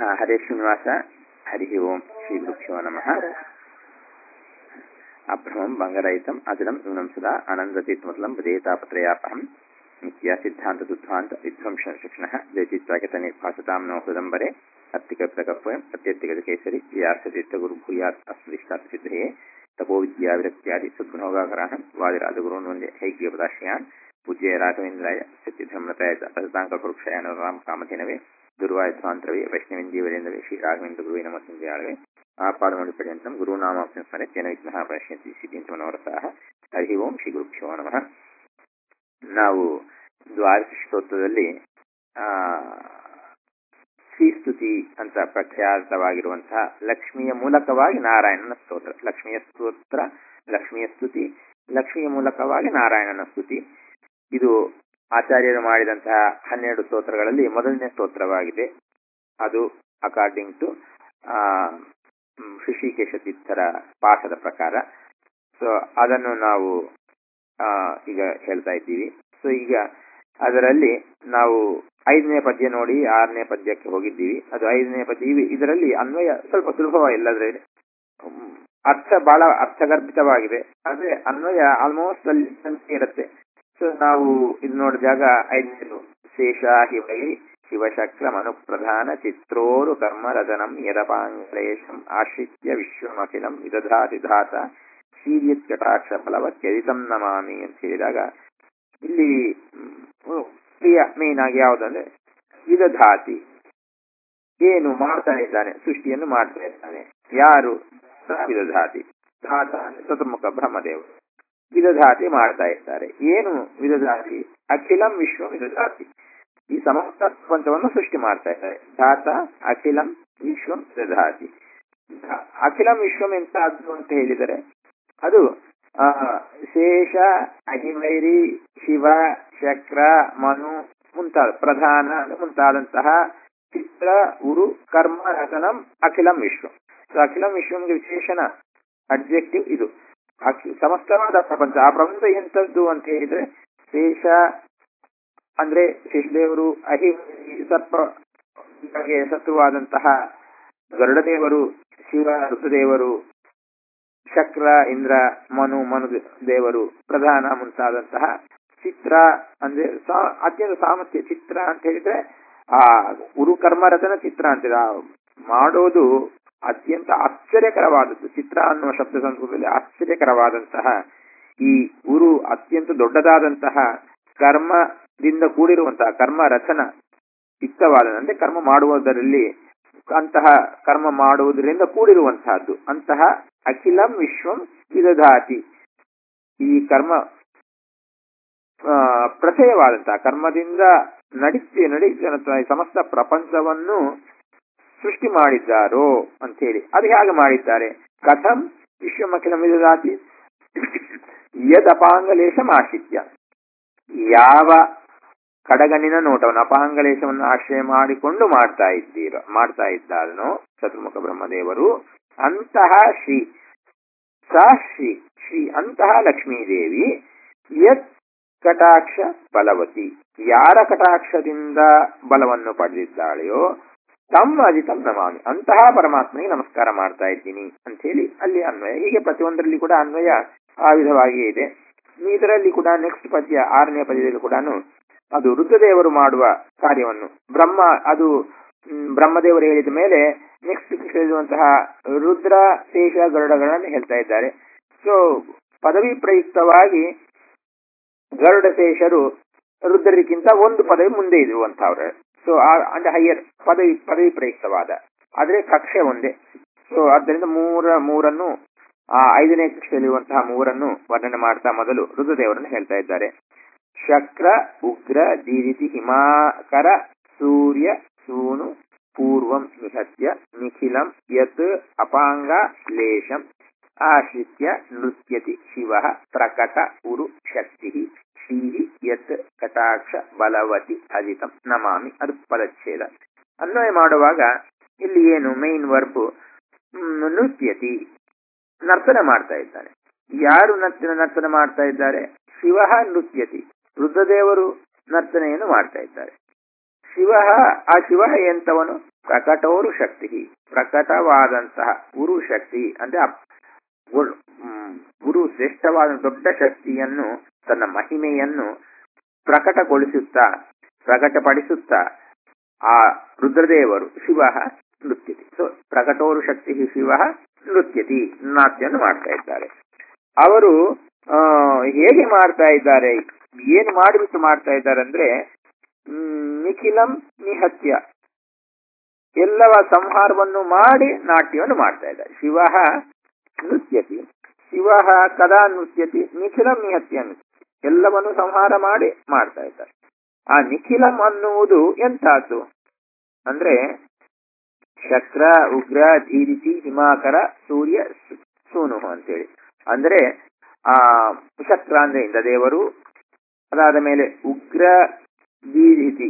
ಹರೇ ಶ್ರೀನಿವಾಸ ಹರಿ ಓಂ ಶ್ರೀ ಗುರುಭ್ಯೋ ನಮಃ ಅಭ್ರಮಂ ಭಂಗರಹಿತಂ ಅಜಲಂ ನ್ಯೂನಂ ಸದಾ ಆನಂದತೀತ್ಮತಲಂ ವಿಧೇಯತಾಪತ್ರಯಾಪಹಂ ನಿತ್ಯ ಸಿದ್ಧಾಂತ ದುಧ್ವಾಂತ ವಿಧ್ವಂಸ ಶಿಕ್ಷಣಃ ಜಯಚಿತ್ರಾಗತನೆ ಭಾಸತಾಂ ನೋ ಹೃದಂಬರೆ ಅತ್ತಿಕಪ್ತಕಪ್ಪಯಂ ಅತ್ಯತ್ತಿಗತ ಕೇಸರಿ ವ್ಯಾಸತೀರ್ಥ ಗುರು ಭೂಯಾತ್ ಅಸ್ಮದಿಷ್ಟಾತ್ ಸಿದ್ಧಯೇ ತಪೋ ವಿದ್ಯಾ ವಿರಕ್ತ್ಯಾದಿ ಸದ್ಗುಣೋಗಾಕರಾಹಂ ವಾದಿರಾಜಗುರುನ್ ವಂದೇ ಹೈಗ್ಯಪದಾಶ್ರಯಾನ್ ಪೂಜ್ಯ ರಾಘವೇಂದ್ರಾಯ ಸತ್ಯಧರ್ಮತಾಯ ತದಂಕಲ್ಪವೃಕ್ಷಾಯ ರಾಮ ಕಾಮಧೇನವೇ ದುರ್ವಾಯ ಸ್ವಾಂತರವೇ ವೈಷ್ಣವೇಂದ್ರೀವರೇಂದ್ರವೇ ಶ್ರೀ ರಾಘವೇಂದ್ರ ಗುರುವೇ ನಮ ಸಂಧ್ಯಾಳವೇ ಆಪಾದಮೌಳಿ ಪರ್ಯಂತಂ ಗುರುನಾಮಾಪ್ತಿಂ ಸ್ಮರೆ ತೇನ ವಿಘ್ನಃ ಪಶ್ಯಂತಿ ಸಿದ್ಧಿಂತ ಮನೋರಥಾಃ ಹರಿ ಓಂ ಶ್ರೀ ಗುರುಭ್ಯೋ ನಮಃ ನಾವು ದ್ವಾದಶ ಸ್ತೋತ್ರದಲ್ಲಿ ಆ ಶ್ರೀಸ್ತುತಿ ಅಂತ ಪ್ರಖ್ಯಾತವಾಗಿರುವಂತಹ ಲಕ್ಷ್ಮಿಯ ಮೂಲಕವಾಗಿ ನಾರಾಯಣನ ಸ್ತೋತ್ರ ಲಕ್ಷ್ಮಿಯ ಸ್ತೋತ್ರ ಲಕ್ಷ್ಮಿಯ ಸ್ತುತಿ ಲಕ್ಷ್ಮಿಯ ಮೂಲಕವಾಗಿ ನಾರಾಯಣನ ಸ್ತುತಿ ಇದು ಆಚಾರ್ಯರು ಮಾಡಿದಂತಹ ಹನ್ನೆರಡು ಸ್ತೋತ್ರಗಳಲ್ಲಿ ಮೊದಲನೇ ಸ್ತೋತ್ರವಾಗಿದೆ ಅದು ಅಕಾರ್ಡಿಂಗ್ ಟು ಋಷಿಕೇಶ ತೀರ್ಥರ ಪಾಠದ ಪ್ರಕಾರ ಸೊ ಅದನ್ನು ನಾವು ಈಗ ಹೇಳ್ತಾ ಇದ್ದೀವಿ ಸೊ ಈಗ ಅದರಲ್ಲಿ ನಾವು ಐದನೇ ಪದ್ಯ ನೋಡಿ ಆರನೇ ಪದ್ಯಕ್ಕೆ ಹೋಗಿದ್ದೀವಿ ಅದು ಐದನೇ ಪದ್ಯ ಇದರಲ್ಲಿ ಅನ್ವಯ ಸ್ವಲ್ಪ ಸುಲಭವ ಇಲ್ಲದ್ರೆ ಅರ್ಥ ಬಹಳ ಅರ್ಥಗರ್ಭಿತವಾಗಿದೆ ಆದ್ರೆ ಅನ್ವಯ ಆಲ್ಮೋಸ್ಟ್ ಅಲ್ಲಿ ಇರುತ್ತೆ ಸೊ ನಾವು ಇದು ನೋಡಿದಾಗ ಐದನೇದು ಶೇಷ ಹಿವೈ ಶಿವಶಕ್ರಂ ಅನುಪ್ರಧಾನ ಚಿತ್ರೋರು ಕರ್ಮರದನಂ ಯದಪಾಂಗ್ಲೇಶಂ ಆಶ್ರಿತ್ಯ ವಿಶ್ವಮಖಿಲಂ ವಿದಧಾತಿ ಧಾತ ಶೀರ್ಯತ್ ಕಟಾಕ್ಷ ಫಲವತ್ಯದಿತಂ ನಮಾಮಿ ಅಂತ ಹೇಳಿದಾಗ ಇಲ್ಲಿ ಪ್ರಿಯ ಮೇನ್ ಆಗಿ ಯಾವುದಂದ್ರೆ ವಿದಧಾತಿ ಏನು ಮಾಡ್ತಾ ಇದ್ದಾನೆ ಸೃಷ್ಟಿಯನ್ನು ಮಾಡ್ತಾ ಇದ್ದಾನೆ ಯಾರು ವಿದಧಾತಿ ಧಾತ ಚತುರ್ಮುಖ ಬ್ರಹ್ಮದೇವರು ವಿದಧಾತಿ ಮಾಡ್ತಾ ಇದ್ದಾರೆ ಏನು ವಿದಧಾತಿ ಅಖಿಲಂ ವಿಶ್ವ ವಿದಧಾತಿ ಈ ಸಮಸ್ತ ಪ್ರಪಂಚವನ್ನು ಸೃಷ್ಟಿ ಮಾಡ್ತಾ ಇದ್ದಾರೆ ಧಾತ ಅಖಿಲಂ ವಿಶ್ವಂ ವಿದಧಾತಿ ಅಖಿಲಂ ವಿಶ್ವಂ ಎಂತ ಅದು ಅಂತ ಹೇಳಿದರೆ ಅದು ಶೇಷ ಅಹಿವೈರಿ ಶಿವ ಚಕ್ರ ಮನು ಮುಂತಾದ ಪ್ರಧಾನ ಮುಂತಾದಂತಹ ಚಿತ್ರ ಉರು ಕರ್ಮ ರಚನಂ ಅಖಿಲಂ ವಿಶ್ವಂ ಸೊ ಅಖಿಲಂ ವಿಶ್ವಂಗೆ ವಿಶೇಷಣ ಅಬ್ಜೆಕ್ಟಿವ್ ಇದು ಸಮಸ್ತವಾದ ಪ್ರಪಂಚ ಆ ಪ್ರಪಂಚ ಎಂಥದ್ದು ಅಂತ ಹೇಳಿದ್ರೆ ಶೇಷ ಅಂದ್ರೆ ಶೇಷದೇವರು ಅಹಿ ಸರ್ಪ ಶತ್ರುವಾದಂತಹ ಗರುಡದೇವರು ಶಿವ ಋತುದೇವರು ಶಕ್ರ ಇಂದ್ರ ಮನು ಮನು ದೇವರು ಪ್ರಧಾನ ಮುಂತಾದಂತಹ ಚಿತ್ರ ಅಂದ್ರೆ ಅತ್ಯಂತ ಸಾಮರ್ಥ್ಯ ಚಿತ್ರ ಅಂತ ಹೇಳಿದ್ರೆ ಆ ಗುರು ಕರ್ಮರತನ ಚಿತ್ರ ಅಂತಿದೆ ಮಾಡೋದು ಅತ್ಯಂತ ಆಶ್ಚರ್ಯಕರವಾದದ್ದು ಚಿತ್ರ ಅನ್ನುವ ಶಬ್ದ ಸಂಸ್ಕೃತದಲ್ಲಿ ಆಶ್ಚರ್ಯಕರವಾದಂತಹ ಈ ಗುರು ಅತ್ಯಂತ ದೊಡ್ಡದಾದಂತಹ ಕರ್ಮದಿಂದ ಕೂಡಿರುವಂತಹ ಕರ್ಮ ರಚನ ಚಿತ್ತವಾದ ಅಂದ್ರೆ ಕರ್ಮ ಮಾಡುವುದರಲ್ಲಿ ಅಂತಹ ಕರ್ಮ ಮಾಡುವುದರಿಂದ ಕೂಡಿರುವಂತಹದ್ದು ಅಂತಹ ಅಖಿಲಂ ವಿಶ್ವಂ ವಿದಧಾತಿ ಈ ಕರ್ಮ ಪ್ರಚಯವಾದಂತಹ ಕರ್ಮದಿಂದ ನಡಿಸಿ ನಡೀತ ಸಮಸ್ತ ಪ್ರಪಂಚವನ್ನು ಸೃಷ್ಟಿ ಮಾಡಿದ್ದಾರೋ ಅಂತ ಹೇಳಿ ಅದು ಹೇಗೆ ಮಾಡಿದ್ದಾರೆ ಕಥಂ ವಿಶ್ವಮಖಿಲ ವಿದಧಾತಿ ಯದ್ ಅಪಾಂಗಲೇಶ ಆಶ್ರಿತ್ಯ ಯಾವ ಕಡಗಣ್ಣಿನ ನೋಟವನ್ನು ಅಪಾಂಗಲೇಶವನ್ನು ಆಶ್ರಯ ಮಾಡಿಕೊಂಡು ಮಾಡ್ತಾ ಇದ್ದೀರ ಮಾಡ್ತಾ ಇದ್ದಾರನೋ ಚತುರ್ಮುಖ ಬ್ರಹ್ಮದೇವರು ಅಂತಹ ಶ್ರೀ ಸ ಶ್ರೀ ಶ್ರೀ ಅಂತಹ ಲಕ್ಷ್ಮೀದೇವಿ ಯತ್ ಕಟಾಕ್ಷ ಬಲವತಿ ಯಾರ ಕಟಾಕ್ಷದಿಂದ ಬಲವನ್ನು ಪಡೆದಿದ್ದಾಳೆಯೋ ತಮ್ಮ ಅಜಿತಂ ನಮಾಮಿ ಅಂತಹ ಪರಮಾತ್ಮನಿಗೆ ನಮಸ್ಕಾರ ಮಾಡ್ತಾ ಇದ್ದೀನಿ ಅಂತ ಹೇಳಿ ಅಲ್ಲಿ ಅನ್ವಯ ಹೀಗೆ ಪ್ರತಿಯೊಂದರಲ್ಲಿ ಕೂಡ ಅನ್ವಯ ಆ ವಿಧವಾಗಿಯೇ ಇದೆ ಇದರಲ್ಲಿ ಕೂಡ ನೆಕ್ಸ್ಟ್ ಪದ್ಯ ಆರನೇ ಪದ್ಯದಲ್ಲಿ ಕೂಡ ಅದು ರುದ್ರದೇವರು ಮಾಡುವ ಕಾರ್ಯವನ್ನು ಬ್ರಹ್ಮ ಅದು ಬ್ರಹ್ಮದೇವರು ಹೇಳಿದ ಮೇಲೆ ನೆಕ್ಸ್ಟ್ ಹೇಳುವಂತಹ ರುದ್ರ ಶೇಷ ಗರುಡಗಳನ್ನು ಹೇಳ್ತಾ ಇದ್ದಾರೆ ಸೊ ಪದವಿ ಪ್ರಯುಕ್ತವಾಗಿ ಗರುಡ ಶೇಷರು ರುದ್ರರಿಗಿಂತ ಒಂದು ಪದವಿ ಮುಂದೆ ಇರುವಂತಹವ್ರು ಸೊ ಅಂದ್ರೆ ಹೈಯರ್ ಪದವಿ ಪದವಿ ಪ್ರಯುಕ್ತವಾದ ಆದ್ರೆ ಕಕ್ಷೆ ಒಂದೇ ಸೊ ಆದ್ದರಿಂದ ಮೂರ ಮೂರನ್ನು ಆ ಐದನೇ ಕಕ್ಷೆಯಲ್ಲಿರುವಂತಹ ಮೂರನ್ನು ವರ್ಣನೆ ಮಾಡ್ತಾ ಮೊದಲು ರುದ್ರದೇವರನ್ನು ಹೇಳ್ತಾ ಇದ್ದಾರೆ ಶಕ್ರ ಉಗ್ರ ದೀದಿತಿ ಹಿಮಾಕರ ಸೂರ್ಯ ಸೂನು ಪೂರ್ವಂ ನಿಹತ್ಯ ನಿಖಿಲಂ ಯತ್ ಅಪಾಂಗ ಲೇಷಂ ಆಶ್ರಿತ್ಯ ನೃತ್ಯತಿ ಶಿವ ಪ್ರಕಟ ಉರು ಶಕ್ತಿ ಶ್ರೀ ಯತ್ ಕಟಾಕ್ಷ ಬಲವತಿ ಅಜಿತಂ ನಮಾಮಿ ಅದು ಪದಚ್ಛೇದ ಅನ್ವಯ ಮಾಡುವಾಗ ಇಲ್ಲಿ ಏನು ಮೈನ್ ವರ್ಬ್ ನೃತ್ಯತಿ ನರ್ತನ ಮಾಡ್ತಾ ಇದ್ದಾನೆ ಯಾರು ನರ್ತನ ನರ್ತನ ಮಾಡ್ತಾ ಇದ್ದಾರೆ ಶಿವ ನೃತ್ಯತಿ ರುದ್ರದೇವರು ನರ್ತನೆಯನ್ನು ಮಾಡ್ತಾ ಇದ್ದಾರೆ ಶಿವ ಆ ಶಿವ ಎಂತವನು ಪ್ರಕಟೋರು ಶಕ್ತಿ ಪ್ರಕಟವಾದಂತಹ ಗುರು ಶಕ್ತಿ ಅಂದ್ರೆ ಆ ಗುರು ಹ್ಮ್, ಗುರು ಶ್ರೇಷ್ಠವಾದ ದೊಡ್ಡ ಶಕ್ತಿಯನ್ನು ತನ್ನ ಮಹಿಮೆಯನ್ನು ಪ್ರಕಟಗೊಳಿಸುತ್ತಾ ಪ್ರಕಟಪಡಿಸುತ್ತಾ ಆ ರುದ್ರದೇವರು ಶಿವ ನೃತ್ಯತಿ ಸೊ ಪ್ರಕಟೋರು ಶಕ್ತಿ ಶಿವ ನೃತ್ಯತಿ ನಾಟ್ಯನ್ನು ಮಾಡ್ತಾ ಇದ್ದಾರೆ ಅವರು ಆ, ಹೇಗೆ ಮಾಡ್ತಾ ಇದ್ದಾರೆ ಏನು ಮಾಡಿಬಿಟ್ಟು ಮಾಡ್ತಾ ಇದ್ದಾರೆ ಅಂದ್ರೆ ಹ್ಮ್, ನಿಖಿಲಂ ನಿಹತ್ಯ ಎಲ್ಲವ ಸಂಹಾರವನ್ನು ಮಾಡಿ ನಾಟ್ಯವನ್ನು ಮಾಡ್ತಾ ಇದ್ದಾರೆ ಶಿವ ನೃತ್ಯತಿ ಶಿವ ಕದಾ ನೃತ್ಯತಿ ನಿಖಿಲಂ ನಿಹತ್ಯ ಎಲ್ಲವನ್ನು ಸಂಹಾರ ಮಾಡಿ ಮಾಡ್ತಾ ಇದ್ದಾರೆ ಆ ನಿಖಿಲಂ ಅನ್ನುವುದು ಎಂತಹದ್ದು ಅಂದ್ರೆ ಶಕ್ರ ಉಗ್ರ ಧೀರಿಸಿ ಹಿಮಾಕರ ಸೂರ್ಯ ಸು- ಸೂನುಹು ಅಂತೇಳಿ ಅಂದ್ರೆ ಆ ಶಕ್ರ ಅಂದ್ರೆ ಇಂದ್ರದೇವರು ಅದಾದ ಮೇಲೆ ಉಗ್ರ ದೀರಿತಿ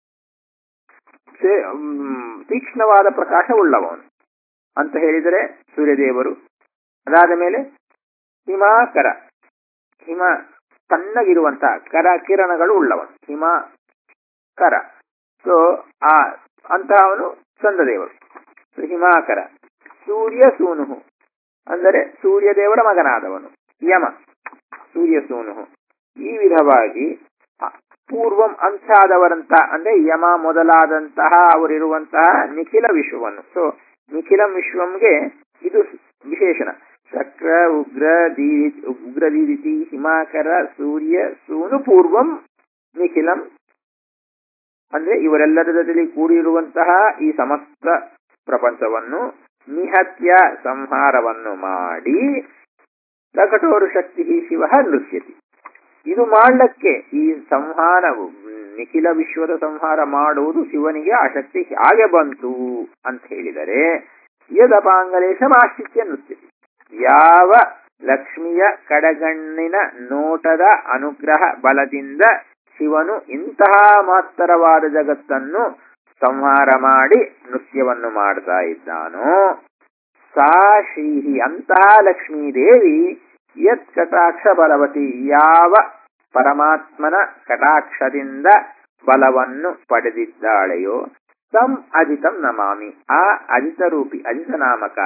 ಸೇ- ಮ್, ತೀಕ್ಷ್ಣವಾದ ಪ್ರಕಾಶ ಉಳ್ಳವನು ಅಂತ ಹೇಳಿದರೆ ಸೂರ್ಯದೇವರು ಅದಾದ ಮೇಲೆ ಹಿಮಾಕರ ಹಿಮ ತಣ್ಣಗಿರುವಂತಹ ಕರ ಕಿರಣಗಳು ಉಳ್ಳವನು ಹಿಮ ಕರ ಸೊ ಆ ಅಂತಹವನು ಚಂದ್ರದೇವರು So, ಹಿಮಾಕರ ಸೂರ್ಯ ಸೂನುಹು ಅಂದರೆ ಸೂರ್ಯದೇವರ ಮಗನಾದವನು ಯಮ ಸೂರ್ಯ ಸೂನುಹು ಈ ವಿಧವಾಗಿ ಅ- ಪೂರ್ವಂ ಅಂತಾದವರಂತ ಅಂದ್ರೆ ಯಮ ಮೊದಲಾದಂತಹ ಅವರಿರುವಂತಹ ನಿಖಿಲ ವಿಶ್ವವನ್ನು ಸೊ ನಿಖಿಲಂ ವಿಶ್ವಂಗೆ ಇದು ವಿಶೇಷಣ ಶಕ್ರ ಉಗ್ರ ದೀರಿ ಉಗ್ರ ದೀರಿತಿ ಹಿಮಾಕರ ಸೂರ್ಯ ಸೂನು ಪೂರ್ವಂ ನಿಖಿಲಂ ಅಂದ್ರೆ ಇವರೆಲ್ಲರ ಜೊತೆಲಿ ಕೂಡಿರುವಂತಹ ಈ ಸಮಸ್ತ ಪ್ರಪಂಚವನ್ನು ನಿಹತ್ಯ ಸಂಹಾರವನ್ನು ಮಾಡಿ ಪ್ರಕಟೋರು ಶಕ್ತಿ ಶಿವ ನೃತ್ಯತಿ ಇದು ಮಾಡಲಿಕ್ಕೆ ಈ ಸಂಹಾರವು ನಿಖಿಲ ವಿಶ್ವದ ಸಂಹಾರ ಮಾಡುವುದು ಶಿವನಿಗೆ ಆ ಶಕ್ತಿ ಹಾಗೆ ಬಂತು ಅಂತ ಹೇಳಿದರೆ ಯದಪಾಂಗಲೇಶ ಆಶ್ಚಿತ್ಯ ನೃತ್ಯತಿ ಯಾವ ಲಕ್ಷ್ಮಿಯ ಕಡಗಣ್ಣಿನ ನೋಟದ ಅನುಗ್ರಹ ಬಲದಿಂದ ಶಿವನು ಇಂತಹ ಮಹತ್ತರವಾದ ಜಗತ್ತನ್ನು ಸಂಹಾರ ಮಾಡಿ ನೃತ್ಯವನ್ನು ಮಾಡ್ತಾ ಇದ್ದಾನೋ ಸಾ ಶ್ರೀಹಿ ಅಂತಹ ಲಕ್ಷ್ಮೀದೇವಿ ಯತ್ ಕಟಾಕ್ಷ ಬಲವತಿ ಯಾವ ಪರಮಾತ್ಮನ ಕಟಾಕ್ಷದಿಂದ ಬಲವನ್ನು ಪಡೆದಿದ್ದಾಳೆಯೋ ತಂ ಅಜಿತಂ ನಮಾಮಿ ಆ ಅಜಿತ ರೂಪಿ ಅಜಿತ ನಾಮಕ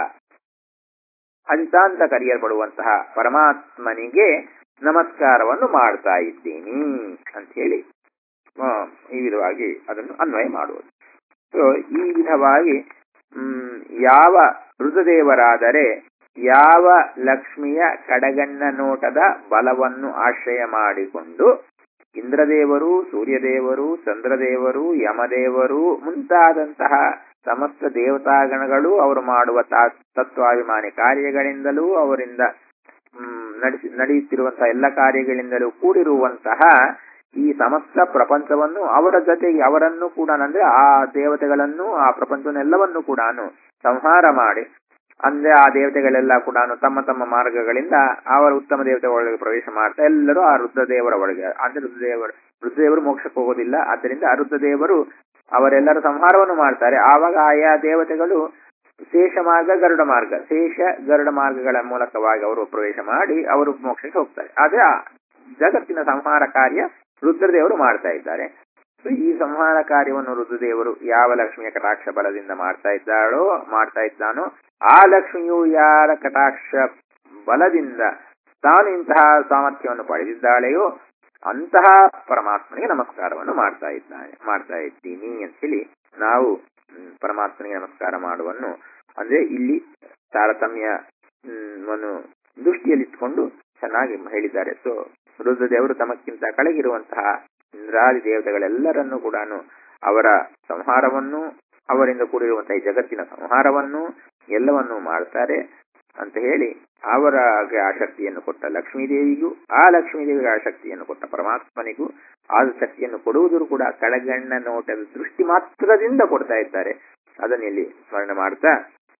ಅಜಿತ ಅಂತ ಕರೆಯಲ್ಪಡುವಂತಹ ಪರಮಾತ್ಮನಿಗೆ ನಮಸ್ಕಾರವನ್ನು ಮಾಡ್ತಾ ಇದ್ದೀನಿ ಅಂತ ಹೇಳಿ ಆ, ಈ ವಿಧವಾಗಿ ಅದನ್ನು ಅನ್ವಯ ಮಾಡುವುದು ಸೊ ಈ ವಿಧವಾಗಿ ಹ್ಮ್, ಯಾವ ಋತುದೇವರಾದರೆ ಯಾವ ಲಕ್ಷ್ಮಿಯ ಕಡಗಣ್ಣ ನೋಟದ ಬಲವನ್ನು ಆಶ್ರಯ ಮಾಡಿಕೊಂಡು ಇಂದ್ರದೇವರು ಸೂರ್ಯದೇವರು ಚಂದ್ರದೇವರು ಯಮದೇವರು ಮುಂತಾದಂತಹ ಸಮಸ್ತ ದೇವತಾಗಣಗಳು ಅವರು ಮಾಡುವ ತಾ- ತತ್ವಾಭಿಮಾನಿ ಕಾರ್ಯಗಳಿಂದಲೂ ಅವರಿಂದ ಹ್ಮ್, ನಡೆಸಿ ನಡೆಯುತ್ತಿರುವಂತಹ ಎಲ್ಲ ಕಾರ್ಯಗಳಿಂದಲೂ ಕೂಡಿರುವಂತಹ ಈ ಸಮಸ್ತ ಪ್ರಪಂಚವನ್ನು ಅವರ ಜೊತೆಗೆ ಅವರನ್ನು ಕೂಡ ಅಂದ್ರೆ ಆ ದೇವತೆಗಳನ್ನು ಆ ಪ್ರಪಂಚವನ್ನೆಲ್ಲವನ್ನು ಕೂಡ ಸಂಹಾರ ಮಾಡಿ ಅಂದ್ರೆ ಆ ದೇವತೆಗಳೆಲ್ಲ ಕೂಡ ತಮ್ಮ ತಮ್ಮ ಮಾರ್ಗಗಳಿಂದ ಅವರ ಉತ್ತಮ ದೇವತೆ ಒಳಗೆ ಪ್ರವೇಶ ಮಾಡ್ತಾ ಎಲ್ಲರೂ ಆ ರುದ್ರದೇವರ ಒಳಗೆ ಅಂದ್ರೆ ರುದ್ರದೇವರು ರುದ್ರದೇವರು ಮೋಕ್ಷಕ್ಕೆ ಹೋಗೋದಿಲ್ಲ ಆದ್ದರಿಂದ ಆ ರುದ್ರದೇವರು ಅವರೆಲ್ಲರ ಸಂಹಾರವನ್ನು ಮಾಡ್ತಾರೆ ಆವಾಗ ಆಯಾ ದೇವತೆಗಳು ಶೇಷ ಮಾರ್ಗ ಗರುಡ ಮಾರ್ಗ ಶೇಷ ಗರುಡ ಮಾರ್ಗಗಳ ಮೂಲಕವಾಗಿ ಅವರು ಪ್ರವೇಶ ಮಾಡಿ ಅವರು ಮೋಕ್ಷಕ್ಕೆ ಹೋಗ್ತಾರೆ ಆದ್ರೆ ಆ ಜಗತ್ತಿನ ಸಂಹಾರ ಕಾರ್ಯ ರುದ್ರದೇವರು ಮಾಡ್ತಾ ಇದ್ದಾರೆ So, ಈ ಸಂಹಾರ ಕಾರ್ಯವನ್ನು ರುದ್ರದೇವರು ಯಾವ ಲಕ್ಷ್ಮಿಯ ಕಟಾಕ್ಷ ಬಲದಿಂದ ಮಾಡ್ತಾ ಇದ್ದಾಳೋ ಮಾಡ್ತಾ ಇದ್ದಾನೋ ಆ ಲಕ್ಷ್ಮಿಯು ಯಾರ ಕಟಾಕ್ಷ ಬಲದಿಂದ ತಾನು ಇಂತಹ ಸಾಮರ್ಥ್ಯವನ್ನು ಪಡೆದಿದ್ದಾಳೆಯೋ ಅಂತಹ ಪರಮಾತ್ಮನಿಗೆ ನಮಸ್ಕಾರವನ್ನು ಮಾಡ್ತಾ ಇದ್ದಾನೆ ಮಾಡ್ತಾ ಇದ್ದೀನಿ ಅಂತ ಹೇಳಿ ನಾವು ಹ್ಮ್, ಪರಮಾತ್ಮನಿಗೆ ನಮಸ್ಕಾರ ಮಾಡುವನ್ನು ಅಂದ್ರೆ ಇಲ್ಲಿ ತಾರತಮ್ಯ ಹ್ಮ್, ವನ್ನು ದೃಷ್ಟಿಯಲ್ಲಿಟ್ಕೊಂಡು ಚೆನ್ನಾಗಿ ಹೇಳಿದ್ದಾರೆ ಸೊ ರುದ್ರದೇವರು ತಮಕ್ಕಿಂತ ಕೆಳಗಿರುವಂತಹ ಇಂದ್ರಾದಿ ದೇವತೆಗಳೆಲ್ಲರನ್ನೂ ಕೂಡ ಅವರ ಸಂಹಾರವನ್ನು ಅವರಿಂದ ಕೂಡಿರುವಂತಹ ಈ ಜಗತ್ತಿನ ಸಂಹಾರವನ್ನು ಎಲ್ಲವನ್ನೂ ಮಾಡ್ತಾರೆ ಅಂತ ಹೇಳಿ ಅವರಿಗೆ ಆ ಶಕ್ತಿಯನ್ನು ಕೊಟ್ಟ ಲಕ್ಷ್ಮೀದೇವಿಗೂ ಆ ಲಕ್ಷ್ಮೀದೇವಿಗೆ ಆ ಶಕ್ತಿಯನ್ನು ಕೊಟ್ಟ ಪರಮಾತ್ಮನಿಗೂ ಆ ಶಕ್ತಿಯನ್ನು ಕೊಡುವುದರೂ ಕೂಡ ಕೆಳಗಣ್ಣ ನೋಟದ ದೃಷ್ಟಿ ಮಾತ್ರದಿಂದ ಕೊಡ್ತಾ ಇದ್ದಾರೆ ಅದನ್ನ ಇಲ್ಲಿ ಸ್ಮರಣೆ ಮಾಡ್ತಾ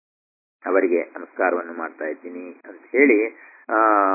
ಅವರಿಗೆ ನಮಸ್ಕಾರವನ್ನು ಮಾಡ್ತಾ ಇದ್ದೀನಿ ಅಂತ ಹೇಳಿ ಆ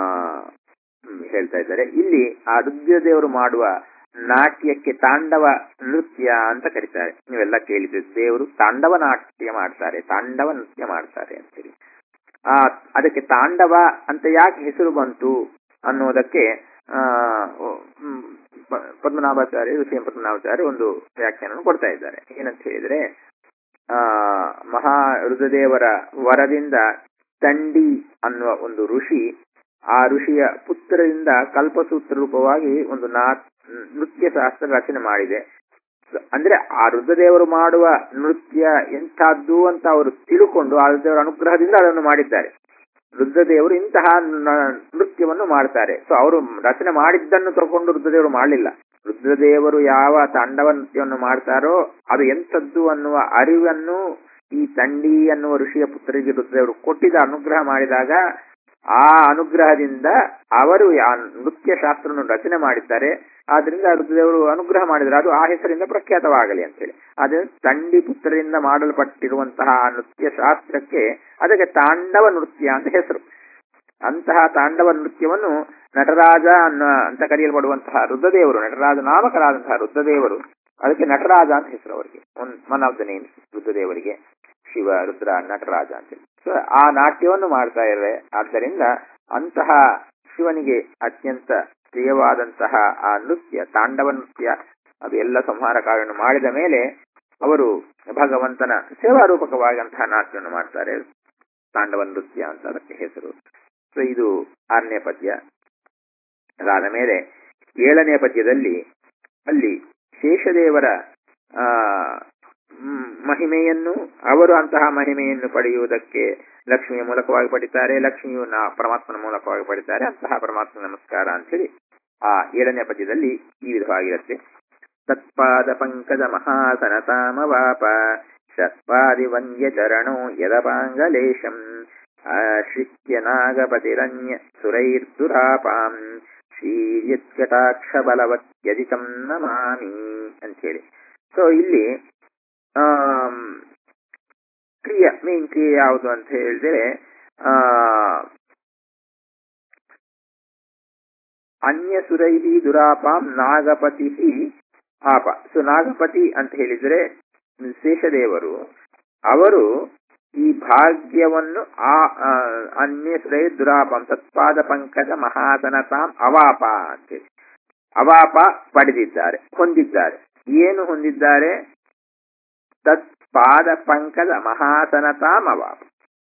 ಹ್ಮ್, ಹೇಳ್ತಾ ಇದ್ದಾರೆ ಇಲ್ಲಿ ಆ ರುದ್ರದೇವರು ಮಾಡುವ ನಾಟ್ಯಕ್ಕೆ ತಾಂಡವ ನೃತ್ಯ ಅಂತ ಕರೀತಾರೆ ನೀವೆಲ್ಲ ಕೇಳಿದ್ರೆ ದೇವರು ತಾಂಡವ ನಾಟ್ಯ ಮಾಡ್ತಾರೆ ತಾಂಡವ ನೃತ್ಯ ಮಾಡ್ತಾರೆ ಅಂತೇಳಿ ಆ ಅದಕ್ಕೆ ತಾಂಡವ ಅಂತ ಯಾಕೆ ಹೆಸರು ಬಂತು ಅನ್ನೋದಕ್ಕೆ ಆ ಹ್ಮ್, ಪ- ಪದ್ಮನಾಭಾಚಾರ್ಯ ಋಷಿ ಪದ್ಮನಾಭಾಚಾರ್ಯ ಒಂದು ವ್ಯಾಖ್ಯಾನ ಕೊಡ್ತಾ ಇದ್ದಾರೆ ಏನಂತ ಹೇಳಿದ್ರೆ ಆ ಮಹಾ ರುದ್ರದೇವರ ವರದಿಂದ ತಂಡಿ ಅನ್ನುವ ಒಂದು ಋಷಿ ಆ ಋಷಿಯ ಪುತ್ರರಿಂದ ಕಲ್ಪಸೂತ್ರ ರೂಪವಾಗಿ ಒಂದು ನಾ ನೃತ್ಯ ಶಾಸ್ತ್ರ ರಚನೆ ಮಾಡಿದೆ ಅಂದ್ರೆ ಆ ರುದ್ರದೇವರು ಮಾಡುವ ನೃತ್ಯ ಎಂಥದ್ದು ಅಂತ ಅವರು ತಿಳುಕೊಂಡು ಆ ರುದ್ರದೇವರ ಅನುಗ್ರಹದಿಂದ ಅದನ್ನು ಮಾಡಿದ್ದಾರೆ ರುದ್ರದೇವರು ಇಂತಹ ನ- ನೃತ್ಯವನ್ನು ಮಾಡ್ತಾರೆ ಸೊ ಅವರು ರಚನೆ ಮಾಡಿದ್ದನ್ನು ತಗೊಂಡು ರುದ್ರದೇವರು ಮಾಡಲಿಲ್ಲ ರುದ್ರದೇವರು ಯಾವ ತಾಂಡವ ನೃತ್ಯವನ್ನು ಮಾಡ್ತಾರೋ ಅದು ಎಂಥದ್ದು ಅನ್ನುವ ಅರಿವನ್ನು ಈ ತಂಡಿ ಅನ್ನುವ ಋಷಿಯ ಪುತ್ರರಿಗೆ ರುದ್ರದೇವರು ಕೊಟ್ಟಿದ ಅನುಗ್ರಹ ಮಾಡಿದಾಗ ಆ ಅನುಗ್ರಹದಿಂದ ಅವರು ಆ ನೃತ್ಯ ಶಾಸ್ತ್ರವನ್ನು ರಚನೆ ಮಾಡಿದ್ದಾರೆ ಆದ್ರಿಂದ ರುದ್ರದೇವರು ಅನುಗ್ರಹ ಮಾಡಿದ್ದಾರೆ ಅದು ಆ ಹೆಸರಿಂದ ಪ್ರಖ್ಯಾತವಾಗಲಿ ಅಂತೇಳಿ ಆದ್ರೆ ತಂಡಿ ಪುತ್ರರಿಂದ ಮಾಡಲ್ಪಟ್ಟಿರುವಂತಹ ಆ ನೃತ್ಯ ಶಾಸ್ತ್ರಕ್ಕೆ ಅದಕ್ಕೆ ತಾಂಡವ ನೃತ್ಯ ಅಂತ ಹೆಸರು ಅಂತಹ ತಾಂಡವ ನೃತ್ಯವನ್ನು ನಟರಾಜ ಅನ್ನ ಅಂತ ಕರೆಯಲ್ಪಡುವಂತಹ ರುದ್ರದೇವರು ನಟರಾಜ ನಾಮಕರಾದಂತಹ ರುದ್ರದೇವರು ಅದಕ್ಕೆ ನಟರಾಜ ಅಂತ ಹೆಸರು ಅವರಿಗೆ ಒನ್ ಆಫ್ ದ ನೇಮ್ಸ್ ರುದ್ರದೇವರಿಗೆ ಶಿವ ರುದ್ರ ನಟರಾಜ ಅಂತೇಳಿ ಸೊ ಆ ನಾಟ್ಯವನ್ನು ಮಾಡ್ತಾ ಇದ್ದಾರೆ ಆದ್ದರಿಂದ ಅಂತಹ ಶಿವನಿಗೆ ಅತ್ಯಂತ ಪ್ರಿಯವಾದಂತಹ ಆ ನೃತ್ಯ ತಾಂಡವ ನೃತ್ಯ ಅದು ಎಲ್ಲ ಸಂಹಾರ ಕಾರ್ಯವನ್ನು ಮಾಡಿದ ಮೇಲೆ ಅವರು ಭಗವಂತನ ಸೇವಾರೂಪಕವಾದಂತಹ ನಾಟ್ಯವನ್ನು ಮಾಡ್ತಾರೆ ತಾಂಡವ ನೃತ್ಯ ಅಂತ ಅದಕ್ಕೆ ಹೆಸರು ಸೊ ಇದು ಆರನೇ ಪದ್ಯ ಅದಾದ ಮೇಲೆ ಏಳನೇ ಪದ್ಯದಲ್ಲಿ ಅಲ್ಲಿ ಶೇಷದೇವರ ಆ ಮ್, ಮಹಿಮೆಯನ್ನು ಅವರು ಅಂತಹ ಮಹಿಮೆಯನ್ನು ಪಡೆಯುವುದಕ್ಕೆ ಲಕ್ಷ್ಮಿಯ ಮೂಲಕವಾಗಿ ಪಡಿತಾರೆ ಲಕ್ಷ್ಮಿಯು ನಾ ಪರಮಾತ್ಮನ ಮೂಲಕವಾಗಿ ಪಡಿತಾರೆ ಅಂತಹ ಪರಮಾತ್ಮ ನಮಸ್ಕಾರ ಅಂತೇಳಿ ಆ ಏಳನೇ ಪದ್ಯದಲ್ಲಿ ಈ ವಿಧವಾಗಿರುತ್ತೆ ತತ್ಪಾದ ಪಂಕಜ ಮಹಾಸನತಾಮವಾಪ ಶತ್ಪಾದಿ ವಂದ್ಯ ಚರಣೋ ಯದಪಾಂಗಲೇಶಂ ಆಶ್ರಿತ್ಯ ನಾಗಪತಿರನ್ಯ ಸುರೈರ್ದುರಾಪಾಂ ಶ್ರೀಯತ್ಕಟಾಕ್ಷ ಬಲವತ್ಯಧಿಕಂ ನಮಾಮಿ ಅಂತೇಳಿ ಸೊ ಇಲ್ಲಿ ಆಮ್, ಕ್ರಿಯೆ ಮೇನ್ ಕ್ರಿಯೆ ಯಾವುದು ಅಂತ ಹೇಳಿದ್ರೆ ಆ ಅನ್ಯ ಸುರೈಹಿ ದುರಾಪಾಂ ನಾಗಪತಿ ಆಪ ಸೊ ನಾಗಪತಿ ಅಂತ ಹೇಳಿದ್ರೆ ಶೇಷದೇವರು ಅವರು ಈ ಭಾಗ್ಯವನ್ನು ಆ ಆ, ಅನ್ಯ ಸುರೈ ದುರಾಪಾಂ ತತ್ಪಾದ ಪಂಕಜ ಮಹಾಸನತಾಂ ಅವಾಪ ಅಂತೇಳಿ ಅವಾಪ ಪಡೆದಿದ್ದಾರೆ ಹೊಂದಿದ್ದಾರೆ ಏನು ಹೊಂದಿದ್ದಾರೆ ತತ್ ಪಾದ ಪಂಕಜ ಮಹಾಸನತಾಂ ಅವಾಪ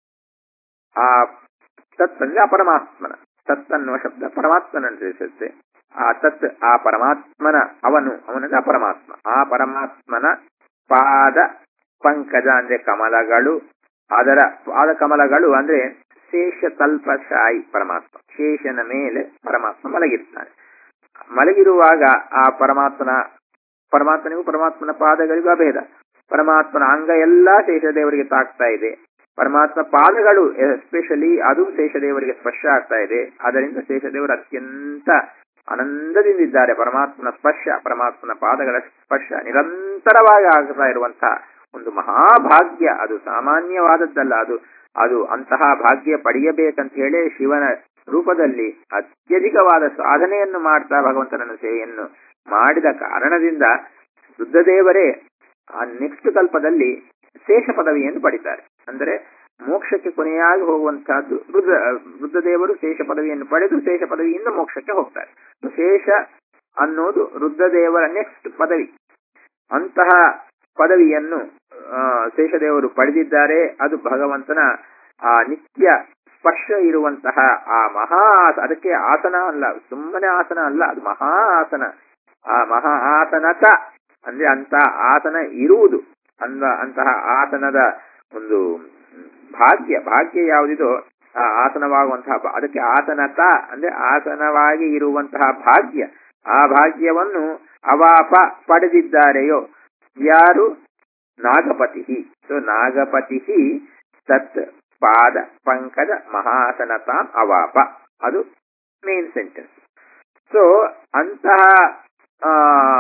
ಆ ತತ್ ಅಂದ್ರೆ ಆ ಪರಮಾತ್ಮನ ತತ್ ಅನ್ನುವ ಶಬ್ದ ಪರಮಾತ್ಮನನ್ನು ತಿಳಿಸುತ್ತೆ ಆ ತತ್ ಆ ಪರಮಾತ್ಮನ ಅವನು ಅವನಂದ್ರೆ ಆ ಪರಮಾತ್ಮ ಆ ಪರಮಾತ್ಮನ ಪಾದ ಪಂಕಜ ಅಂದ್ರೆ ಕಮಲಗಳು ಅದರ ಪಾದ ಕಮಲಗಳು ಅಂದ್ರೆ ಶೇಷ ತಲ್ಪಶಾಯಿ ಪರಮಾತ್ಮ ಶೇಷನ ಮೇಲೆ ಪರಮಾತ್ಮ ಮಲಗಿರ್ತಾನೆ ಮಲಗಿರುವಾಗ ಆ ಪರಮಾತ್ಮನ ಪರಮಾತ್ಮನಿಗೂ ಪರಮಾತ್ಮನ ಪಾದಗಳಿಗೂ ಅಭೇದ ಪರಮಾತ್ಮನ ಅಂಗ ಎಲ್ಲಾ ಶೇಷದೇವರಿಗೆ ತಾಕ್ತಾ ಇದೆ ಪರಮಾತ್ಮ ಪಾದಗಳು ಎಸ್ಪೆಷಲಿ ಅದು ಶೇಷದೇವರಿಗೆ ಸ್ಪರ್ಶ ಆಗ್ತಾ ಇದೆ ಅದರಿಂದ ಶೇಷದೇವರು ಅತ್ಯಂತ ಆನಂದದಿಂದಿದ್ದಾರೆ ಪರಮಾತ್ಮನ ಸ್ಪರ್ಶ ಪರಮಾತ್ಮನ ಪಾದಗಳ ಸ್ಪರ್ಶ ನಿರಂತರವಾಗಿ ಆಗ್ತಾ ಇರುವಂತಹ ಒಂದು ಮಹಾಭಾಗ್ಯ ಅದು ಸಾಮಾನ್ಯವಾದದ್ದಲ್ಲ ಅದು ಅದು ಅಂತಹ ಭಾಗ್ಯ ಪಡೆಯಬೇಕಂತ ಹೇಳಿ ಶಿವನ ರೂಪದಲ್ಲಿ ಅತ್ಯಧಿಕವಾದ ಸಾಧನೆಯನ್ನು ಮಾಡ್ತಾ ಭಗವಂತನ ಸೇವೆಯನ್ನು ಮಾಡಿದ ಕಾರಣದಿಂದ ರುದ್ರದೇವರೇ ಆ ನೆಕ್ಸ್ಟ್ ಕಲ್ಪದಲ್ಲಿ ಶೇಷ ಪದವಿಯನ್ನು ಪಡಿತಾರೆ ಅಂದರೆ ಮೋಕ್ಷಕ್ಕೆ ಕೊನೆಯಾಗಿ ಹೋಗುವಂತಹದ್ದು ರುದ್ರ ರುದ್ರದೇವರು ಶೇಷ ಪದವಿಯನ್ನು ಪಡೆದು ಶೇಷ ಪದವಿಯಿಂದ ಮೋಕ್ಷಕ್ಕೆ ಹೋಗ್ತಾರೆ ಶೇಷ ಅನ್ನೋದು ರುದ್ರದೇವರ ನೆಕ್ಸ್ಟ್ ಪದವಿ ಅಂತಹ ಪದವಿಯನ್ನು ಆ, ಶೇಷದೇವರು ಪಡೆದಿದ್ದಾರೆ ಅದು ಭಗವಂತನ ಆ ನಿತ್ಯ ಸ್ಪರ್ಶ ಇರುವಂತಹ ಆ ಮಹಾ ಆಸ- ಅದಕ್ಕೆ ಆಸನ ಅಲ್ಲ ಸುಮ್ಮನೆ ಆಸನ ಅಲ್ಲ ಅದು ಮಹಾ ಆಸನ ಆ ಮಹಾ ಆಸನತ ಅಂದ್ರೆ ಅಂತ ಆಸನ ಇರುವುದು ಅಂದ ಅಂತಹ ಆಸನದ ಒಂದು ಭಾಗ್ಯ ಭಾಗ್ಯ ಯಾವುದಿದೋ ಆ ಆಸನವಾಗುವಂತಹ ಭಾ- ಅದಕ್ಕೆ ಆಸನತ ಅಂದ್ರೆ ಆಸನವಾಗಿ ಇರುವಂತಹ ಭಾಗ್ಯ ಆ ಭಾಗ್ಯವನ್ನು ಅವಾಪ ಪಡೆದಿದ್ದಾರೆಯೋ ಯಾರು ನಾಗಪತಿ ಸೊ ನಾಗಪತಿ ತತ್ ಪಾದ ಪಂಕಜ ಮಹಾಸನತಾಂ ಅವಾಪ ಅದು ಮೇನ್ ಸೆಂಟೆನ್ಸ್ ಸೊ ಅಂತಹ ಆ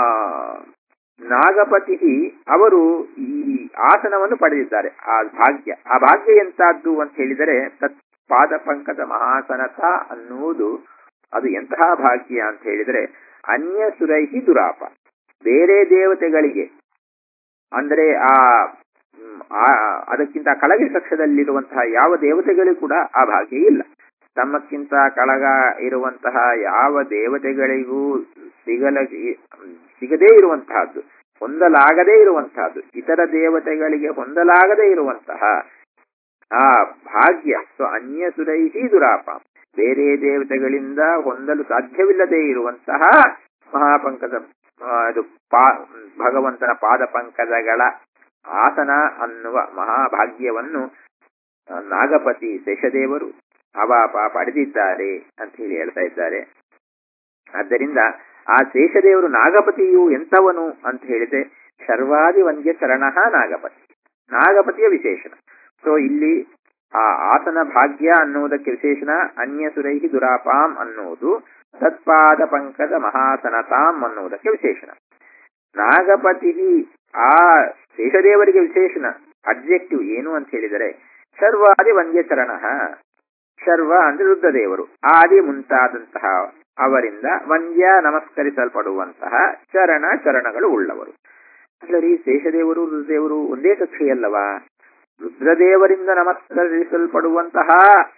ನಾಗಪತಿ ಅವರು ಈ ಆಸನವನ್ನು ಪಡೆದಿದ್ದಾರೆ ಆ ಭಾಗ್ಯ ಆ ಭಾಗ್ಯ ಎಂತಹದ್ದು ಅಂತ ಹೇಳಿದರೆ ತತ್ ಪಾದ ಪಂಕಜ ಮಹಾಸನತ ಅನ್ನುವುದು ಅದು ಎಂತಹ ಭಾಗ್ಯ ಅಂತ ಹೇಳಿದರೆ ಅನ್ಯ ಸುರೈಹಿ ದುರಾಪ ಬೇರೆ ದೇವತೆಗಳಿಗೆ ಅಂದರೆ ಆ ಮ್, ಆ- ಅದಕ್ಕಿಂತ ಕೆಳಗೆ ಕಕ್ಷದಲ್ಲಿರುವಂತಹ ಯಾವ ದೇವತೆಗಳಿಗೂ ಕೂಡ ಆ ಭಾಗ್ಯ ಇಲ್ಲ ತಮ್ಮಕ್ಕಿಂತ ಕೆಳಗ ಇರುವಂತಹ ಯಾವ ದೇವತೆಗಳಿಗೂ ಸಿಗಲ ಸಿಗದೇ ಇರುವಂತಹದ್ದು ಹೊಂದಲಾಗದೇ ಇರುವಂತಹದ್ದು ಇತರ ದೇವತೆಗಳಿಗೆ ಹೊಂದಲಾಗದೇ ಇರುವಂತಹ ಆ ಭಾಗ್ಯ ಸೊ ಅನ್ಯ ಸುರೈಹಿ ದುರಾಪ ಬೇರೆ ದೇವತೆಗಳಿಂದ ಹೊಂದಲು ಸಾಧ್ಯವಿಲ್ಲದೆ ಇರುವಂತಹ ಮಹಾಪಂಕದ ಆ, ಇದು ಪಾ ಭಗವಂತನ ಪಾದ ಪಂಕಜಗಳ ಆಸನ ಅನ್ನುವ ಮಹಾಭಾಗ್ಯವನ್ನು ಆ, ನಾಗಪತಿ ಶೇಷದೇವರು ಅವಾಪ ಪಡೆದಿದ್ದಾರೆ ಅಂತ ಹೇಳಿ ಹೇಳ್ತಾ ಇದ್ದಾರೆ ಆದ್ದರಿಂದ ಆ ಶೇಷದೇವರು ನಾಗಪತಿಯು ಎಂಥವನು ಅಂತ ಹೇಳಿದ್ರೆ ಶರ್ವಾದಿ ವಂದ್ಯ ಚರಣಃ ನಾಗಪತಿ ನಾಗಪತಿಯ ವಿಶೇಷಣ ಸೊ ಇಲ್ಲಿ ಆ ಆಸನ ಭಾಗ್ಯ ಅನ್ನುವುದಕ್ಕೆ ವಿಶೇಷಣ ಅನ್ಯ ಸುರೈಹಿ ದುರಾಪಾಂ ಅನ್ನುವುದು ತತ್ಪಾದ ಪಂಕಜ ಮಹಾಸನತಾಂ ಅನ್ನುವುದಕ್ಕೆ ವಿಶೇಷಣ ನಾಗಪತಿ ಆ ಶೇಷದೇವರಿಗೆ ವಿಶೇಷಣ ಅಬ್ಜೆಕ್ಟಿವ್ ಏನು ಅಂತ ಹೇಳಿದರೆ ಶರ್ವಾದಿ ವಂದ್ಯ ಚರಣ ಶರ್ವ ಅಂದ್ರೆ ರುದ್ರದೇವರು ಆದಿ ಮುಂತಾದಂತಹ ಅವರಿಂದ ವಂದ್ಯ ನಮಸ್ಕರಿಸಲ್ಪಡುವಂತಹ ಚರಣ ಚರಣಗಳು ಉಳ್ಳವರು ಅಲ್ಲರಿ ಶೇಷದೇವರು ರುದ್ರದೇವರು ಒಂದೇ ಕಕ್ಷೆಯಲ್ಲವಾ ರುದ್ರದೇವರಿಂದ ನಮಸ್ಕರಿಸಲ್ಪಡುವಂತಹ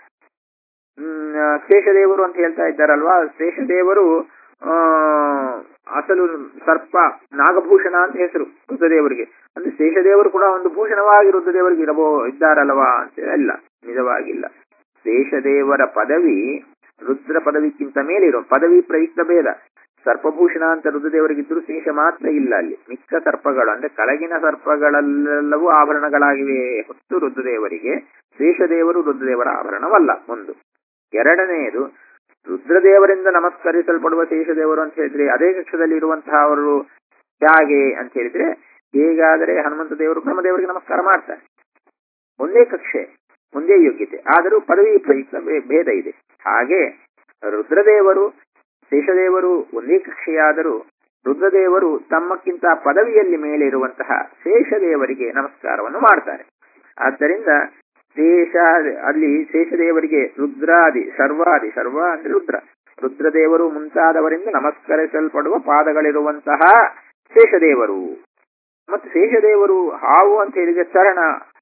ಹ್ಮ್, ಶೇಷದೇವರು ಅಂತ ಹೇಳ್ತಾ ಇದ್ದಾರಲ್ವಾ ಶೇಷದೇವರು ಆ ಅಸಲು ಸರ್ಪ ನಾಗಭೂಷಣ ಅಂತ ಹೆಸರು ರುದ್ರದೇವರಿಗೆ ಅಂದ್ರೆ ಶೇಷದೇವರು ಕೂಡ ಒಂದು ಭೂಷಣವಾಗಿ ರುದ್ರದೇವರಿಗೆ ಇರಬೋ ಇದ್ದಾರಲ್ವಾ ಅಂತ ಇಲ್ಲ ನಿಜವಾಗಿಲ್ಲ ಶೇಷದೇವರ ಪದವಿ ರುದ್ರ ಪದವಿಕ್ಕಿಂತ ಮೇಲೆ ಇರೋ ಪದವಿ ಪ್ರಯುಕ್ತ ಭೇದ ಸರ್ಪಭೂಷಣ ಅಂತ ರುದ್ರದೇವರಿಗಿದ್ರು ಶೇಷ ಮಾತ್ರ ಇಲ್ಲ ಅಲ್ಲಿ ಮಿಕ್ಕ ಸರ್ಪಗಳು ಅಂದ್ರೆ ಕೆಳಗಿನ ಸರ್ಪಗಳೆಲ್ಲವೂ ಆಭರಣಗಳಾಗಿವೆ ಹೊತ್ತು ರುದ್ರದೇವರಿಗೆ ಶೇಷದೇವರು ರುದ್ರದೇವರ ಆಭರಣವಲ್ಲ ಒಂದು ಎರಡನೆಯದು ರುದ್ರದೇವರಿಂದ ನಮಸ್ಕರಿಸಲ್ಪಡುವ ಶೇಷದೇವರು ಅಂತ ಹೇಳಿದ್ರೆ ಅದೇ ಕಕ್ಷದಲ್ಲಿ ಇರುವಂತಹ ಅವರು ಹೇಗೆ ಅಂತ ಹೇಳಿದ್ರೆ ಹೇಗಾದರೆ ಹನುಮಂತ ದೇವರು ಬ್ರಹ್ಮದೇವರಿಗೆ ನಮಸ್ಕಾರ ಮಾಡ್ತಾರೆ ಒಂದೇ ಕಕ್ಷೆ ಒಂದೇ ಯೋಗ್ಯತೆ ಆದರೂ ಪದವಿ ಪ್ರಯುಕ್ತ ಭೇ- ಭೇದ ಇದೆ ಹಾಗೆ ರುದ್ರದೇವರು ಶೇಷದೇವರು ಒಂದೇ ಕಕ್ಷೆಯಾದರೂ ರುದ್ರದೇವರು ತಮ್ಮಕ್ಕಿಂತ ಪದವಿಯಲ್ಲಿ ಮೇಲೆ ಇರುವಂತಹ ಶೇಷದೇವರಿಗೆ ನಮಸ್ಕಾರವನ್ನು ಮಾಡ್ತಾರೆ ಆದ್ದರಿಂದ ಶೇಷ ಅಲ್ಲಿ ಶೇಷದೇವರಿಗೆ ರುದ್ರಾದಿ ಸರ್ವಾದಿ ಸರ್ವ ಅಂದ್ರೆ ರುದ್ರ ರುದ್ರದೇವರು ಮುಂತಾದವರಿಂದ ನಮಸ್ಕರಿಸಲ್ಪಡುವ ಪಾದಗಳಿರುವಂತಹ ಶೇಷದೇವರು ಮತ್ತು ಶೇಷದೇವರು ಹಾವು ಅಂತ ಹೇಳಿದ ಚರಣ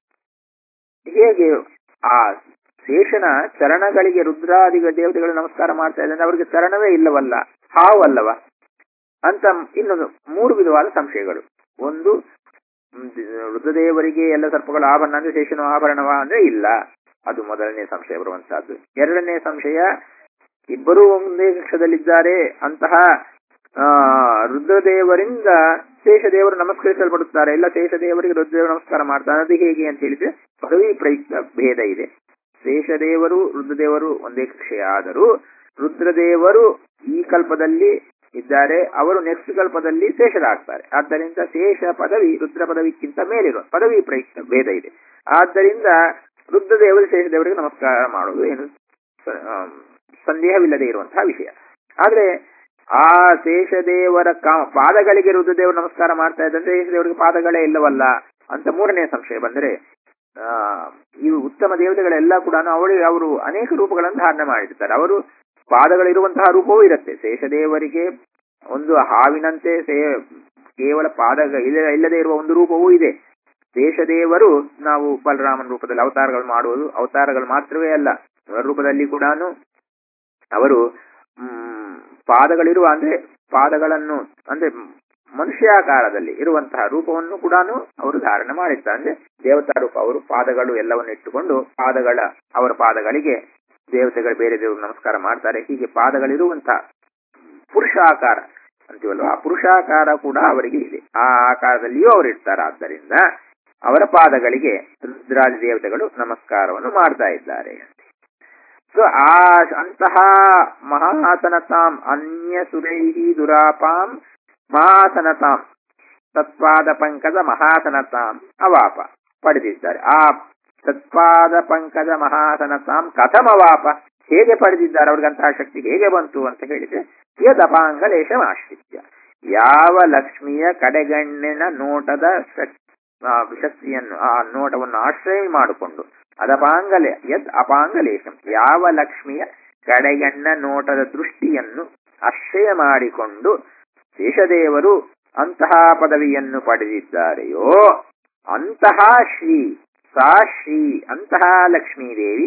ಹೇಗೆ ಆ ಶೇಷನ ಚರಣಗಳಿಗೆ ರುದ್ರಾದಿ ದೇವತೆಗಳು ನಮಸ್ಕಾರ ಮಾಡ್ತಾ ಇದ್ದಾರೆ ಅವರಿಗೆ ಚರಣವೇ ಇಲ್ಲವಲ್ಲ ಹಾವು ಅಲ್ಲವ ಅಂತ ಇನ್ನೊಂದು ಮೂರು ವಿಧವಾದ ಸಂಶಯಗಳು ಒಂದು ಮ್, ರುದ್ರದೇವರಿಗೆ ಎಲ್ಲ ಸರ್ಪಗಳ ಆಭರಣ ಅಂದ್ರೆ ಶೇಷನ ಆಭರಣವ ಅಂದ್ರೆ ಇಲ್ಲ ಅದು ಮೊದಲನೇ ಸಂಶಯ ಬರುವಂತಹದ್ದು ಎರಡನೇ ಸಂಶಯ ಇಬ್ಬರೂ ಒಂದೇ ಕಕ್ಷದಲ್ಲಿದ್ದಾರೆ ಅಂತಹ ಆ ರುದ್ರದೇವರಿಂದ ಶೇಷದೇವರು ನಮಸ್ಕರಿಸಲ್ಪಡುತ್ತಾರೆ ಎಲ್ಲ ಶೇಷದೇವರಿಗೆ ರುದ್ರದೇವರು ನಮಸ್ಕಾರ ಮಾಡ್ತಾರೆ ಅದು ಹೇಗೆ ಅಂತ ಹೇಳಿದ್ರೆ ಪದವಿ ಪ್ರಯುಕ್ತ ಭೇದ ಇದೆ ಶೇಷದೇವರು ರುದ್ರದೇವರು ಒಂದೇ ಕಕ್ಷೆಯಾದರೂ ರುದ್ರದೇವರು ಈ ಕಲ್ಪದಲ್ಲಿ ಇದ್ದಾರೆ ಅವರು ನೆಕ್ಸ್ಟ್ ಕಲ್ಪದಲ್ಲಿ ಶೇಷರಾಗ್ತಾರೆ ಆದ್ದರಿಂದ ಶೇಷ ಪದವಿ ರುದ್ರ ಪದವಿಕ್ಕಿಂತ ಮೇಲಿರುವ ಪದವಿ ಪ್ರಯುಕ್ತ ಭೇದ ಇದೆ ಆದ್ದರಿಂದ ರುದ್ರದೇವರು ಶೇಷದೇವರಿಗೆ ನಮಸ್ಕಾರ ಮಾಡೋದು ಏನು ಸ- ಆಮ್, ಸಂದೇಹವಿಲ್ಲದೆ ಇರುವಂತಹ ವಿಷಯ ಆದ್ರೆ ಆ ಶೇಷದೇವರ ಕಾ- ಪಾದಗಳಿಗೆ ರುದ್ರದೇವರು ನಮಸ್ಕಾರ ಮಾಡ್ತಾ ಇದ್ದಂತೆ ಶೇಷದೇವರಿಗೆ ಪಾದಗಳೇ ಇಲ್ಲವಲ್ಲ ಅಂತ ಮೂರನೇ ಸಂಶಯ ಬಂದರೆ ಆ ಇವು ಉತ್ತಮ ದೇವತೆಗಳೆಲ್ಲ ಕೂಡ ಅವರಿಗೆ ಅವರು ಅನೇಕ ರೂಪಗಳನ್ನು ಧಾರಣೆ ಮಾಡಿರ್ತಾರೆ ಅವರು ಪಾದಗಳಿರುವಂತಹ ರೂಪವೂ ಇರುತ್ತೆ ಶೇಷದೇವರಿಗೆ ಒಂದು ಹಾವಿನಂತೆ ಸೇ- ಕೇವಲ ಪಾದ ಇಲ್ಲ- ಇಲ್ಲದೆ ಇರುವ ಒಂದು ರೂಪವೂ ಇದೆ ಶೇಷದೇವರು ನಾವು ಬಲರಾಮನ ರೂಪದಲ್ಲಿ ಅವತಾರಗಳು ಮಾಡುವುದು ಅವತಾರಗಳು ಮಾತ್ರವೇ ಅಲ್ಲ ಅವರ ರೂಪದಲ್ಲಿ ಕೂಡ ಅವರು ಮ್, ಪಾದಗಳಿರುವ ಅಂದ್ರೆ ಪಾದಗಳನ್ನು ಅಂದ್ರೆ ಮನುಷ್ಯಾಕಾರದಲ್ಲಿ ಇರುವಂತಹ ರೂಪವನ್ನು ಕೂಡ ಅವರು ಧಾರಣೆ ಮಾಡಿರ್ತಾರೆ ಅಂದ್ರೆ ದೇವತಾ ರೂಪ ಅವರು ಪಾದಗಳು ಎಲ್ಲವನ್ನು ಇಟ್ಟುಕೊಂಡು ಪಾದಗಳ ಅವರ ಪಾದಗಳಿಗೆ ದೇವತೆಗಳು ಬೇರೆ ದೇವರು ನಮಸ್ಕಾರ ಮಾಡ್ತಾರೆ ಹೀಗೆ ಪಾದಗಳಿರುವಂತಹ ಪುರುಷಾಕಾರ ಅಂತೀವಲ್ವ ಆ ಪುರುಷಾಕಾರ ಕೂಡ ಅವರಿಗೆ ಇದೆ ಆ ಆಕಾರದಲ್ಲಿಯೂ ಅವರು ಇರ್ತಾರೆ ಆದ್ದರಿಂದ ಅವರ ಪಾದಗಳಿಗೆ ರುದ್ರಾದಿ ದೇವತೆಗಳು ನಮಸ್ಕಾರವನ್ನು ಮಾಡ್ತಾ ಇದ್ದಾರೆ ಸೊ ಆ ಅಂತಹ ಮಹಾಸನತಾಂ ಅನ್ಯ ಸುರೈಹಿ ದುರಾಪಾಂ ಮಹಾಸನತಾಂ ತತ್ಪಾದ ಪಂಕಜ ಮಹಾಸನತಾಂ ಅವಾಪ ಪಡೆದಿದ್ದಾರೆ ಆ ತತ್ಪಾದ ಪಂಕಜ ಮಹಾಸನತಾಂ ಕಥಮವಾಪ ಹೇಗೆ ಪಡೆದಿದ್ದಾರೆ ಅವ್ರಿಗಂತಹ ಶಕ್ತಿ ಹೇಗೆ ಬಂತು ಅಂತ ಹೇಳಿದ್ರೆ ಯದಪಾಂಗಲೇಶ ಆಶ್ರಿತ್ಯ ಯಾವ ಲಕ್ಷ್ಮಿಯ ಕಡೆಗಣ್ಣಿನ ನೋಟದ ಶಕ್- ಆ ಶಕ್ತಿಯನ್ನು ಆ ನೋಟವನ್ನು ಆಶ್ರಯ ಮಾಡಿಕೊಂಡು ಅದಪಾಂಗಲೆ ಯದ್ ಅಪಾಂಗಲೇಶಂ ಯಾವ ಲಕ್ಷ್ಮಿಯ ಕಡೆಗಣ್ಣ ನೋಟದ ದೃಷ್ಟಿಯನ್ನು ಆಶ್ರಯ ಮಾಡಿಕೊಂಡು ಶೇಷದೇವರು ಅಂತಹ ಪದವಿಯನ್ನು ಪಡೆದಿದ್ದಾರೆಯೋ ಅಂತಹ ಶ್ರೀ ಸಾ ಶ್ರೀ ಅಂತಹ ಲಕ್ಷ್ಮೀದೇವಿ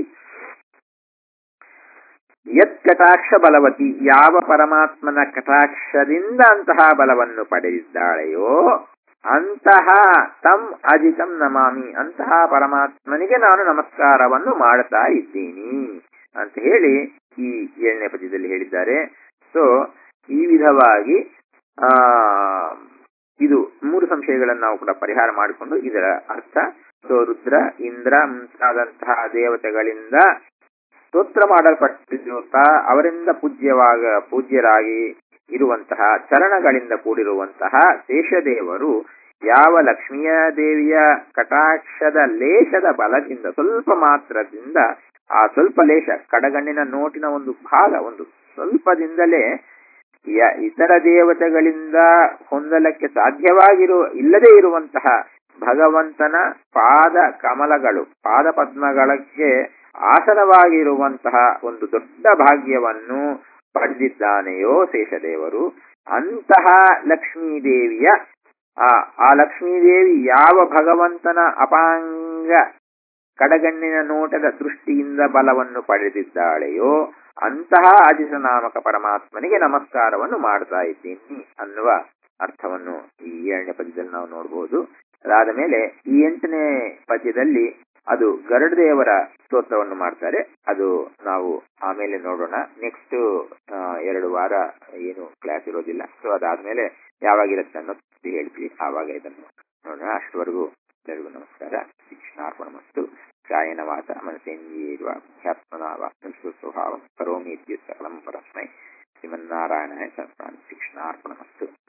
ಯತ್ ಕಟಾಕ್ಷ ಬಲವತಿ ಯಾವ ಪರಮಾತ್ಮನ ಕಟಾಕ್ಷದಿಂದ ಅಂತಹ ಬಲವನ್ನು ಪಡೆದಿದ್ದಾಳೆಯೋ ಅಂತಹ ತಮ್ ಅಜಿತಂ ನಮಾಮಿ ಅಂತಹ ಪರಮಾತ್ಮನಿಗೆ ನಾನು ನಮಸ್ಕಾರವನ್ನು ಮಾಡ್ತಾ ಇದ್ದೀನಿ ಅಂತ ಹೇಳಿ ಈ ಏಳನೇ ಪದ್ಯದಲ್ಲಿ ಹೇಳಿದ್ದಾರೆ ಸೊ ಈ ವಿಧವಾಗಿ ಆ ಇದು ಮೂರು ಸಂಶಯಗಳನ್ನು ನಾವು ಕೂಡ ಪರಿಹಾರ ಮಾಡಿಕೊಂಡು ಇದರ ಅರ್ಥ ಸೊ ರುದ್ರ ಇಂದ್ರ ಮುಂತಾದಂತಹ ದೇವತೆಗಳಿಂದ ಸ್ತೋತ್ರ ಮಾಡಲ್ಪಟ್ಟಿರುತ್ತಾ ಅವರಿಂದ ಪೂಜ್ಯವಾಗ ಪೂಜ್ಯರಾಗಿ ಇರುವಂತಹ ಚರಣಗಳಿಂದ ಕೂಡಿರುವಂತಹ ಶೇಷದೇವರು ಯಾವ ಲಕ್ಷ್ಮಿಯ ದೇವಿಯ ಕಟಾಕ್ಷದ ಲೇಷದ ಬಲದಿಂದ ಸ್ವಲ್ಪ ಮಾತ್ರದಿಂದ ಆ ಸ್ವಲ್ಪ ಲೇಷ ಕಡಗಣ್ಣಿನ ನೋಟಿನ ಒಂದು ಭಾಗ ಒಂದು ಸ್ವಲ್ಪದಿಂದಲೇ ಯ- ಇತರ ದೇವತೆಗಳಿಂದ ಹೊಂದಲಕ್ಕೆ ಸಾಧ್ಯವಾಗಿರುವ ಇಲ್ಲದೇ ಇರುವಂತಹ ಭಗವಂತನ ಪಾದ ಕಮಲಗಳು ಪಾದ ಪದ್ಮಗಳಿಗೆ ಆಸನವಾಗಿರುವಂತಹ ಒಂದು ದೊಡ್ಡ ಭಾಗ್ಯವನ್ನು ಪಡೆದಿದ್ದಾನೆಯೋ ಶೇಷದೇವರು ಅಂತಹ ಲಕ್ಷ್ಮೀದೇವಿಯ ಆ ಆ ಲಕ್ಷ್ಮೀದೇವಿ ಯಾವ ಭಗವಂತನ ಅಪಾಂಗ ಕಡಗಣ್ಣಿನ ನೋಟದ ದೃಷ್ಟಿಯಿಂದ ಬಲವನ್ನು ಪಡೆದಿದ್ದಾಳೆಯೋ ಅಂತಹ ಅಜಿತ ನಾಮಕ ಪರಮಾತ್ಮನಿಗೆ ನಮಸ್ಕಾರವನ್ನು ಮಾಡ್ತಾ ಇದ್ದೀನಿ ಅನ್ನುವ ಅರ್ಥವನ್ನು ಈ ಏಳನೇ ಪದ್ಯದಲ್ಲಿ ನಾವು ನೋಡಬಹುದು ಅದಾದ ಮೇಲೆ ಈ ಎಂಟನೇ ಪದ್ಯದಲ್ಲಿ ಅದು ಗರುಡ ದೇವರ ಸ್ತೋತ್ರವನ್ನು ಮಾಡ್ತಾರೆ ಅದು ನಾವು ಆಮೇಲೆ ನೋಡೋಣ ನೆಕ್ಸ್ಟ್ ಎರಡು ವಾರ ಏನು ಕ್ಲಾಸ್ ಇರೋದಿಲ್ಲ ಸೊ ಅದಾದ್ಮೇಲೆ ಯಾವಾಗಿರುತ್ತೆ ಅನ್ನೋದು ಹೇಳ್ತೀವಿ ಆವಾಗ ಇದನ್ನು ನೋಡೋಣ ಅಷ್ಟವರೆಗೂ ಎಲ್ಲರಿಗೂ ನಮಸ್ಕಾರ ಶಿಕ್ಷಣಾರ್ಪಣ ಮತ್ತು ಗಾಯನ ವಾಸ ಮನಸೇಂದ್ರಿಯೇರುವ ಖ್ಯಾತ್ಮನಾವ ಸ್ವಭಾವ ಕರೋಮಿ ಸಕಲಂ ಪರಸ್ಮೈ ಶ್ರೀಮನ್ನಾರಾಯಣ ಶಿಕ್ಷಣಾರ್ಪಣ ಮತ್ತು